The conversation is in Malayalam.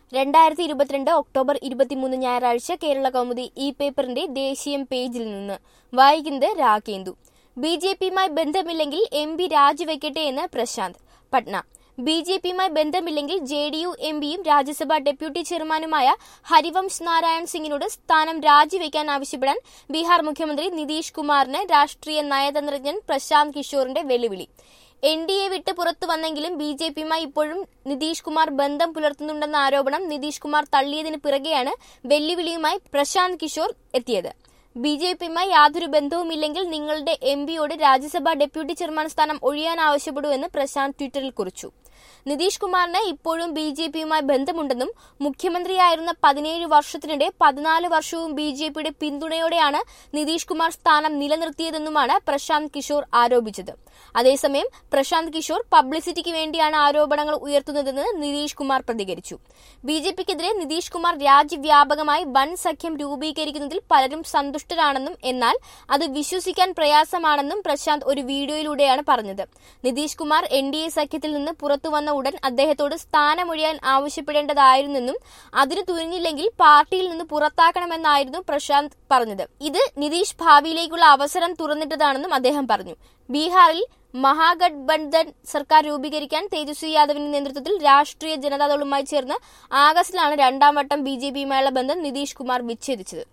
രണ്ടായിരത്തി ഇരുപത്തിരണ്ട് ഒക്ടോബർ ഇരുപത്തിമൂന്ന് ഞായറാഴ്ച കേരള കൗമുദി ഇ പേപ്പറിന്റെ ദേശീയം പേജിൽ നിന്ന് വായിക്കുന്നത് രാഗേന്ദു ബി ജെ പിയുമായി ബന്ധമില്ലെങ്കിൽ എം പി രാജിവെക്കട്ടെ എന്ന് പ്രശാന്ത് പട്ന ബി ജെ പിയുമായി ബന്ധമില്ലെങ്കിൽ ജെ ഡി യു എം പിയും രാജ്യസഭാ ഡെപ്യൂട്ടി ചെയർമാനുമായ ഹരിവംശ് നാരായൺ സിംഗിനോട് സ്ഥാനം രാജിവെക്കാൻ ആവശ്യപ്പെടാൻ ബീഹാർ മുഖ്യമന്ത്രി നിതീഷ് കുമാറിന് രാഷ്ട്രീയ നയതന്ത്രജ്ഞൻ പ്രശാന്ത് കിഷോറിന്റെ വെല്ലുവിളി എൻ ഡി എ വിട്ട് പുറത്തു വന്നെങ്കിലും ബി ജെ പിയുമായി ഇപ്പോഴും നിതീഷ് കുമാർ ബന്ധം പുലർത്തുന്നുണ്ടെന്ന ആരോപണം നിതീഷ് കുമാർ തള്ളിയതിന് പിറകെയാണ് വെല്ലുവിളിയുമായി പ്രശാന്ത് കിഷോർ എത്തിയത് ബി ജെ പിയുമായി യാതൊരു ബന്ധവുമില്ലെങ്കിൽ നിങ്ങളുടെ എം പിയോട് രാജ്യസഭാ ഡെപ്യൂട്ടി ചെയർമാൻ സ്ഥാനം ഒഴിയാൻ ആവശ്യപ്പെടൂ പ്രശാന്ത് ട്വിറ്ററിൽ കുറിച്ചു നിതീഷ് കുമാറിന് ഇപ്പോഴും ബി ജെ പിയുമായി ബന്ധമുണ്ടെന്നും മുഖ്യമന്ത്രിയായിരുന്ന പതിനേഴ് വർഷത്തിനിടെ പതിനാല് വർഷവും ബി ജെ പിയുടെ പിന്തുണയോടെയാണ് നിതീഷ് കുമാർ സ്ഥാനം നിലനിർത്തിയതെന്നുമാണ് പ്രശാന്ത് കിഷോർ ആരോപിച്ചത് അതേസമയം പ്രശാന്ത് കിഷോർ പബ്ലിസിറ്റിക്ക് വേണ്ടിയാണ് ആരോപണങ്ങൾ ഉയർത്തുന്നതെന്ന് നിതീഷ് കുമാർ പ്രതികരിച്ചു ബി ജെ പിക്കെതിരെ നിതീഷ് കുമാർ രാജ്യവ്യാപകമായി വൻ സഖ്യം രൂപീകരിക്കുന്നതിൽ പലരും സന്തുഷ്ടരാണെന്നും എന്നാൽ അത് വിശ്വസിക്കാൻ പ്രയാസമാണെന്നും പ്രശാന്ത് ഒരു വീഡിയോയിലൂടെയാണ് പറഞ്ഞത് Nitish Kumar N D A സഖ്യത്തിൽ നിന്ന് പുറത്തു വന്ന ഉടൻ അദ്ദേഹത്തോട് സ്ഥാനമൊഴിയാൻ ആവശ്യപ്പെടേണ്ടതായിരുന്നെന്നും അതിന് തുനിഞ്ഞില്ലെങ്കിൽ പാർട്ടിയിൽ നിന്ന് പുറത്താക്കണമെന്നായിരുന്നു പ്രശാന്ത് പറഞ്ഞത് ഇത് നിതീഷ് ഭാവിയിലേക്കുള്ള അവസരം തുറന്നിട്ടതാണെന്നും അദ്ദേഹം പറഞ്ഞു ബീഹാറിൽ മഹാഗഡ്ബന്ധൻ സർക്കാർ രൂപീകരിക്കാൻ തേജസ്വി യാദവിന്റെ നേതൃത്വത്തിൽ രാഷ്ട്രീയ ജനതാദളുമായി ചേർന്ന് ആഗസ്റ്റിലാണ് രണ്ടാം വട്ടം ബി ജെ പിയുമായുള്ള ബന്ധം നിതീഷ് കുമാർ വിച്ഛേദിച്ചത്